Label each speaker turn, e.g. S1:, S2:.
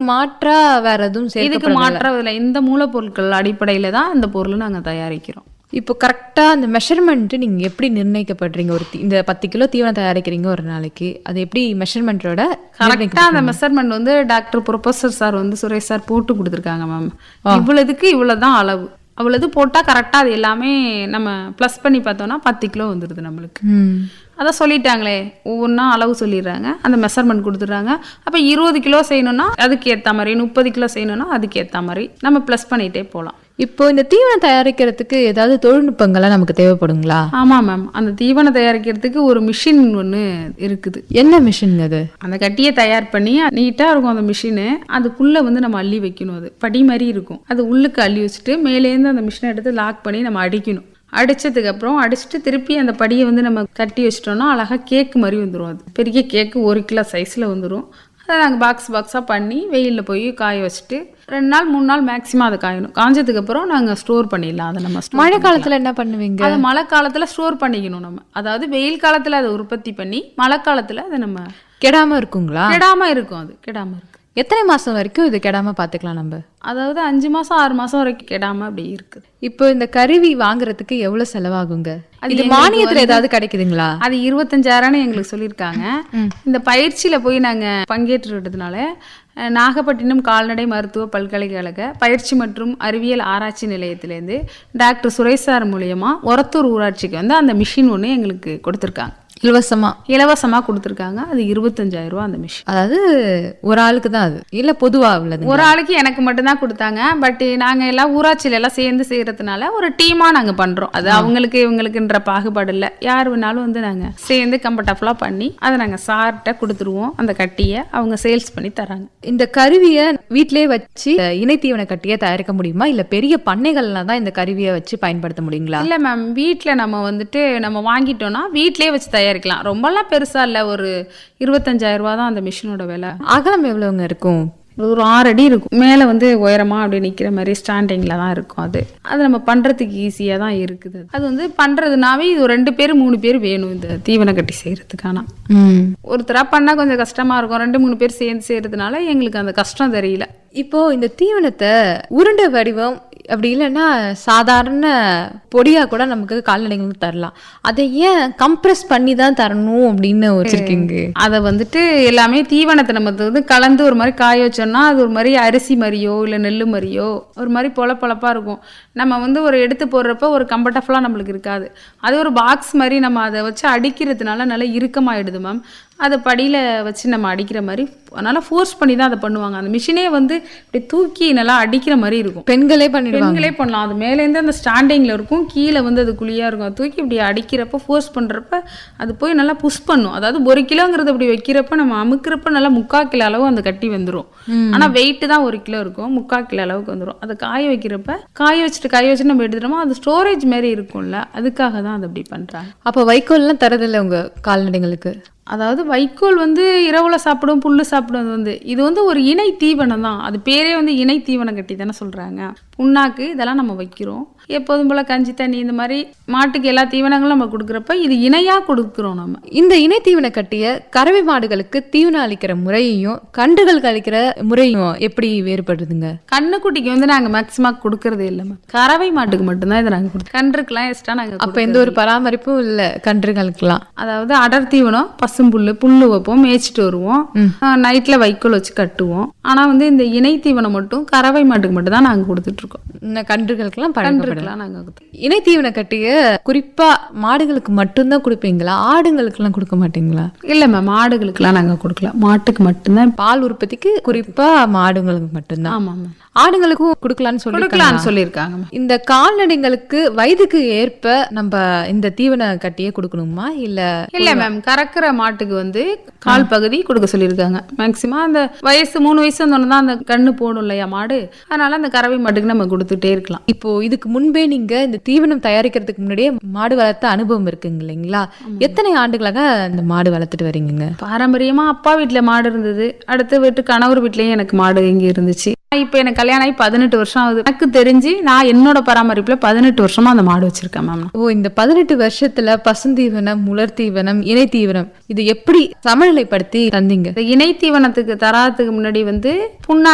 S1: மாற்றா வேற எதுவும்
S2: இதுக்கு
S1: சேர்க்கப்படுறது
S2: மாற்றதில்லை இந்த மூலப்பொருட்கள் அடிப்படையில தான் இந்த பொருள் நாங்க தயாரிக்கிறோம்
S1: இப்போ கரெக்டா அந்த மெஷர்மெண்ட் நீங்க எப்படி நிர்ணயிக்கப்படுறீங்க ஒரு தி- இந்த பத்து கிலோ தீவனம் தயாரிக்கிறீங்க ஒரு நாளைக்கு அது எப்படி மெஷர்மெண்ட்டோட
S2: கரெக்டா அந்த மெஷர்மெண்ட் வந்து டாக்டர் ப்ரொஃபசர் சார் வந்து சுரேஷ் சார் போட்டு கொடுத்துருக்காங்க மேம் இவ்வளவுக்கு இவ்வளவுதான் அளவு அவ்வளவு போட்டா கரெக்டா அது எல்லாமே நம்ம ப்ளஸ் பண்ணி பார்த்தோம்னா பத்து கிலோ வந்துடுது நம்மளுக்கு
S1: ம்
S2: அதான் சொல்லிட்டாங்களே ஒவ்வொன்றா அளவு சொல்லிடுறாங்க அந்த மெஷர்மெண்ட் கொடுத்துட்றாங்க அப்போ இருபது கிலோ செய்யணும்னா அதுக்கு ஏற்ற மாதிரி முப்பது கிலோ செய்யணும்னா அதுக்கு ஏற்ற மாதிரி நம்ம ப்ளஸ் பண்ணிகிட்டே போகலாம்
S1: இப்போ இந்த தீவனம் தயாரிக்கிறதுக்கு ஏதாவது தொழில்நுட்பங்கள்லாம் நமக்கு தேவைப்படுங்களா
S2: ஆமாம் மேம் அந்த தீவனம் தயாரிக்கிறதுக்கு ஒரு மிஷின் ஒன்று இருக்குது
S1: என்ன மிஷின் அது
S2: அந்த கட்டியை தயார் பண்ணி நீட்டாக இருக்கும் அந்த மிஷினு அதுக்குள்ளே வந்து நம்ம அள்ளி வைக்கணும் அது படி மாதிரி இருக்கும் அது உள்ளுக்கு அள்ளி வச்சுட்டு மேலேருந்து அந்த மிஷினை எடுத்து லாக் பண்ணி நம்ம அடிக்கணும் அடிச்சதுக்கு அப்புறம் அடிச்சுட்டு திருப்பி அந்த படியை வந்து நம்ம கட்டி வச்சிட்டோம்னா அழகாக கேக் மாதிரி வந்துடும் அது பெரிய கேக்கு ஒரு கிலோ சைஸில் வந்துடும் அதை நாங்கள் பாக்ஸ் பாக்ஸாக பண்ணி வெயிலில் போய் காய வச்சுட்டு ரெண்டு நாள் மூணு நாள் மேக்ஸிமம் அதை காயணும் காஞ்சதுக்கு அப்புறம் நாங்கள் ஸ்டோர் பண்ணிடலாம் அதை நம்ம store
S1: மழை காலத்துல என்ன பண்ணுவீங்க
S2: அதை மழை காலத்துல ஸ்டோர் பண்ணிக்கணும் நம்ம அதாவது வெயில் காலத்துல அதை உற்பத்தி பண்ணி மழை காலத்துல அதை நம்ம
S1: கெடாம இருக்குங்களா
S2: கெடாம இருக்கும் அது கெடாம இருக்கு
S1: எத்தனை மாசம் வரைக்கும் இது கெடாம பாத்துக்கலாம் நம்ம
S2: அதாவது அஞ்சு மாசம் ஆறு மாசம் வரைக்கும் கெடாம அப்படி இருக்குது
S1: இப்போ இந்த கருவி வாங்குறதுக்கு எவ்வளவு செலவாகுங்க
S2: அது
S1: இது
S2: எங்களுக்கு
S1: மானியத்துல ஏதாவது கிடைக்குதுங்களா
S2: அது இருபத்தஞ்சாயிரம்னு எங்களுக்கு சொல்லியிருக்காங்க இந்த பயிற்சியில போய் நாங்க பங்கேற்றுறதுனால அஹ், நாகப்பட்டினம் கால்நடை மருத்துவ பல்கலைக்கழக பயிற்சி மற்றும் அறிவியல் ஆராய்ச்சி நிலையத்திலேருந்து டாக்டர் சுரேஷ் சார் மூலியமா ஒரத்தூர் ஊராட்சிக்கு வந்து அந்த மிஷின் ஒன்று எங்களுக்கு கொடுத்துருக்காங்க
S1: இலவசமா
S2: இலவசமா கொடுத்துருக்காங்க அது இருபத்தஞ்சாயிரம் ரூபா அந்த மிஷின்
S1: அதாவது ஒரு ஆளுக்கு தான் அது இல்ல பொதுவா உள்ளது
S2: ஒரு ஆளுக்கு எனக்கு மட்டும்தான் கொடுத்தாங்க பட் நாங்க எல்லாம் ஊராட்சியில எல்லாம் சேர்ந்து செய்யறதுனால ஒரு டீமா நாங்க பண்றோம் அது அவங்களுக்கு இவங்களுக்குன்ற பாகுபாடு இல்ல யார் வேணாலும் வந்து நாங்க சேர்ந்து கம்ஃபர்டபுளா பண்ணி அதை நாங்க சார்கிட்ட கொடுத்துருவோம் அந்த கட்டியை அவங்க சேல்ஸ் பண்ணி தராங்க
S1: இந்த கருவியை வீட்டிலேயே வச்சு இணை தீவன கட்டியை தயாரிக்க முடியுமா இல்ல பெரிய பண்ணைகள்ல தான் இந்த கருவியை வச்சு பயன்படுத்த முடியுங்களா
S2: இல்ல மேம் வீட்ல நம்ம வந்துட்டு நம்ம வாங்கிட்டோம்னா வீட்லயே வச்சு தயாரிக்கலாம் ரொம்பலாம் பெருசா இல்ல ஒரு இருபத்தஞ்சாயிரம் ரூபா தான் அந்த மிஷினோட விலை
S1: அகலம் எவ்வளவுங்க இருக்கும்
S2: ஒரு ஆறு அடி இருக்கும் மேலே வந்து உயரமா அப்படி நிற்கிற மாதிரி ஸ்டாண்டிங்கில் தான் இருக்கும் அது அது நம்ம பண்ணுறதுக்கு ஈஸியாக தான் இருக்குது அது வந்து பண்ணுறதுனாவே இது ஒரு ரெண்டு பேர் மூணு பேர் வேணும் இந்த தீவன கட்டி செய்கிறதுக்கான ஒருத்தராக பண்ணால் கொஞ்சம் கஷ்டமாக இருக்கும் ரெண்டு மூணு பேர் சேர்ந்து செய்கிறதுனால எங்களுக்கு அந்த கஷ்டம் தெரியல
S1: இப்போ இந்த தீவனத்தை உருண்டை வடிவம் அப்படி இல்லைன்னா சாதாரண பொடியா கூட நமக்கு கால்நடைகளுக்கு தரலாம் அதை ஏன் கம்ப்ரெஸ் பண்ணி தான் தரணும் அப்படின்னு வச்சிருக்கீங்க
S2: அதை வந்துட்டு எல்லாமே தீவனத்தை நம்ம வந்து கலந்து ஒரு மாதிரி காய வச்சோம்னா அது ஒரு மாதிரி அரிசி மாதிரியோ இல்லை நெல் மாதிரியோ ஒரு மாதிரி பொல பொலப்பா இருக்கும் நம்ம வந்து ஒரு எடுத்து போடுறப்ப ஒரு கம்ஃபர்டபுளாக நம்மளுக்கு இருக்காது அது ஒரு பாக்ஸ் மாதிரி நம்ம அதை வச்சு அடிக்கிறதுனால நல்லா இறுக்கமாயிடுது மேம் அதை படியில் வச்சு நம்ம அடிக்கிற மாதிரி அதனால ஃபோர்ஸ் பண்ணி தான் அதை பண்ணுவாங்க அந்த மிஷினே வந்து இப்படி தூக்கி நல்லா அடிக்கிற மாதிரி இருக்கும்
S1: பெண்களே பண்ணிடுவாங்க
S2: பெண்களே பண்ணலாம் அது மேலேருந்து அந்த ஸ்டாண்டிங்கில் இருக்கும் கீழே வந்து அது குழியாக இருக்கும் அது தூக்கி இப்படி அடிக்கிறப்ப ஃபோர்ஸ் பண்ணுறப்ப அது போய் நல்லா புஷ் பண்ணும் அதாவது ஒரு கிலோங்கிறது இப்படி வைக்கிறப்ப நம்ம அமுக்கிறப்ப நல்லா முக்கால் கிலோ அளவு அந்த கட்டி வந்துடும் ஆனால் வெயிட்டு தான் ஒரு கிலோ இருக்கும் முக்கால் கிலோ அளவுக்கு வந்துடும் அதை காய வைக்கிறப்ப காய வச்சுட்டு காய வச்சுட்டு நம்ம எடுத்துட்டோமோ அது ஸ்டோரேஜ் மாதிரி இருக்கும்ல அதுக்காக தான் அது அப்படி பண்ணுறாங்க
S1: அப்போ வைக்கோல்லாம் தரதில்லை உங்க கால்நடைகளுக்கு
S2: அதாவது வைக்கோல் வந்து இரவுல சாப்பிடும் புல்லு சாப்பிடும் அது வந்து இது வந்து ஒரு இணை தீவனம் தான் அது பேரே வந்து இணை தீவனம் கட்டி தானே சொல்றாங்க புண்ணாக்கு இதெல்லாம் நம்ம வைக்கிறோம் எப்போதும் போல கஞ்சி தண்ணி இந்த மாதிரி மாட்டுக்கு எல்லா தீவனங்களும் நம்ம கொடுக்குறப்ப இது இணையா கொடுக்குறோம் நம்ம
S1: இந்த இணை தீவன கட்டிய கறவை மாடுகளுக்கு தீவனம் அளிக்கிற முறையையும் கன்றுகளுக்கு அளிக்கிற முறையும் எப்படி வேறுபடுதுங்க
S2: கண்ணுக்குட்டிக்கு வந்து நாங்க மேக்சிமம் கொடுக்கறதே இல்லை மேம் கறவை மாட்டுக்கு மட்டும்தான் இதை நாங்க கொடுத்து கன்றுக்கெல்லாம் எக்ஸ்ட்ரா நாங்க
S1: அப்ப எந்த ஒரு பராமரிப்பும் இல்ல கன்றுகளுக்கெல்லாம்
S2: அதாவது அடர் தீவனம் பசும்புல்லு புல்லு வைப்போம் மேய்ச்சிட்டு வருவோம் நைட்ல வைக்கோல் வச்சு கட்டுவோம் ஆனா வந்து இந்த இணை தீவனம் மட்டும் கறவை மாட்டுக்கு மட்டும் தான் நாங்க கொடுத்துட்டு இருக்கோம்
S1: இந்த கன்றுகளுக்கெல்லாம் பழக்கப்படும்
S2: கன்றுக்கெல்லாம் நாங்க கொடுத்து
S1: இணை தீவன கட்டிய குறிப்பா மாடுகளுக்கு மட்டும்தான் கொடுப்பீங்களா ஆடுங்களுக்கெல்லாம் கொடுக்க மாட்டீங்களா
S2: இல்ல மேம் ஆடுகளுக்கெல்லாம் நாங்க கொடுக்கல மாட்டுக்கு மட்டும்தான்
S1: பால் உற்பத்திக்கு குறிப்பா மாடுங்களுக்கு மட்டும்தான்
S2: ஆமா மேம்
S1: ஆடுங்களுக்கும் கொடுக்கலாம்னு சொல்லி
S2: கொடுக்கலாம்னு சொல்லியிருக்காங்க மேம்
S1: இந்த கால்நடைங்களுக்கு வயதுக்கு ஏற்ப நம்ம இந்த தீவன கட்டியே கொடுக்கணுமா இல்ல
S2: இல்ல மேம் கறக்கிற மாட்டுக்கு வந்து கால் பகுதி கொடுக்க சொல்லியிருக்காங்க மேக்சிமம் அந்த வயசு மூணு வயசு வந்தோன்னு தான் அந்த கண்ணு போடும் இல்லையா மாடு அதனால அந்த கறவை மாட்டுக்கு நம்ம கொடுத்துட்டே இருக்கலாம்
S1: இப்போ இதுக்கு முன்பே நீங்க இந்த தீவனம் தயாரிக்கிறதுக்கு முன்னாடியே மாடு வளர்த்த அனுபவம் இருக்குங்க இல்லைங்களா எத்தனை ஆண்டுகளாக இந்த மாடு வளர்த்துட்டு வரீங்க
S2: பாரம்பரியமா அப்பா வீட்ல மாடு இருந்தது அடுத்த வீட்டு கணவர் வீட்லயும் எனக்கு மாடு இங்க இருந்துச்சு இப்போ எனக்கு கல்யாணம் ஆகி பதினெட்டு வருஷம் ஆகுது எனக்கு தெரிஞ்சு நான் என்னோட பராமரிப்புல பதினெட்டு வருஷமா அந்த மாடு வச்சிருக்கேன் மேம்
S1: ஓ இந்த பதினெட்டு வருஷத்துல பசுந்தீவனம் முலர் தீவனம் இணை தீவனம் இது எப்படி சமநிலைப்படுத்தி தந்தீங்க
S2: இந்த இணை தீவனத்துக்கு தராதுக்கு முன்னாடி வந்து புண்ணா